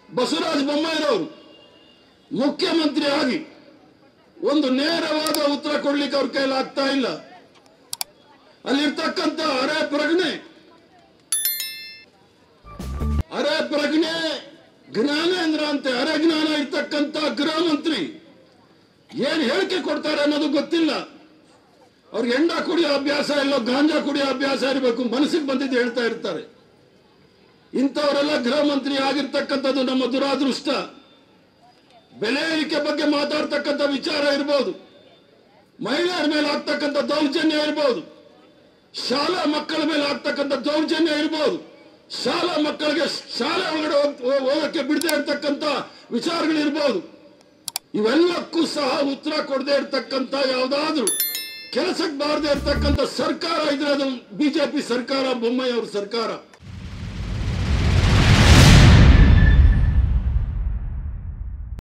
ಬಸವರಾಜ ಬೊಮ್ಮಾಯಿರವರು ಮುಖ್ಯಮಂತ್ರಿ ಆಗಿ ಒಂದು ನೇರವಾದ ಉತ್ತರ ಕೊಡ್ಲಿಕ್ಕೆ ಅವ್ರ ಕೈಲಿ ಆಗ್ತಾ ಇಲ್ಲ ಅಲ್ಲಿರ್ತಕ್ಕಂಥ ಅರೆ ಪ್ರಜ್ಞೆ ಅರೆ ಪ್ರಜ್ಞೆ ಜ್ಞಾನೇಂದ್ರ ಅಂತೆ ಅರೆ ಜ್ಞಾನ ಇರ್ತಕ್ಕಂಥ ಗೃಹ ಮಂತ್ರಿ ಏನ್ ಹೇಳಿಕೆ ಕೊಡ್ತಾರೆ ಅನ್ನೋದು ಗೊತ್ತಿಲ್ಲ ಅವ್ರಿಗೆ ಎಂಡ ಕುಡಿಯೋ ಅಭ್ಯಾಸ ಇಲ್ಲ ಗಾಂಜಾ ಕುಡಿಯೋ ಅಭ್ಯಾಸ ಇರಬೇಕು ಮನಸ್ಸಿಗೆ ಬಂದಿದ್ದು ಹೇಳ್ತಾ ಇರ್ತಾರೆ ಇಂಥವರೆಲ್ಲ ಗೃಹ ಮಂತ್ರಿ ಆಗಿರ್ತಕ್ಕಂಥದ್ದು ನಮ್ಮ ದುರಾದೃಷ್ಟ ಬೆಲೆ ಏರಿಕೆ ಬಗ್ಗೆ ಮಾತಾಡ್ತಕ್ಕಂಥ ವಿಚಾರ ಇರ್ಬೋದು ಮಹಿಳೆಯರ ಮೇಲೆ ಆಗ್ತಕ್ಕಂಥ ದೌರ್ಜನ್ಯ ಇರ್ಬೋದು ಶಾಲಾ ಮಕ್ಕಳ ಮೇಲೆ ಆಗ್ತಕ್ಕಂಥ ದೌರ್ಜನ್ಯ ಇರ್ಬೋದು ಶಾಲಾ ಮಕ್ಕಳಿಗೆ ಶಾಲೆ ಒಳಗಡೆ ಹೋಗ್- ಹೋ- ಹೋಗಕ್ಕೆ ಬಿಡದೆ ಇರ್ತಕ್ಕಂಥ ವಿಚಾರಗಳಿರ್ಬೋದು ಇವೆಲ್ಲಕ್ಕೂ ಸಹ ಉತ್ತರ ಕೊಡದೆ ಇರ್ತಕ್ಕಂಥ ಯಾವ್ದಾದ್ರು ಕೆಲಸಕ್ಕೆ ಬಾರದೆ ಇರ್ತಕ್ಕಂಥ ಸರ್ಕಾರ ಇದ್ರೆ ಅದು ಬಿಜೆಪಿ ಸರ್ಕಾರ ಬೊಮ್ಮಾಯಿ ಅವ್ರ ಸರ್ಕಾರ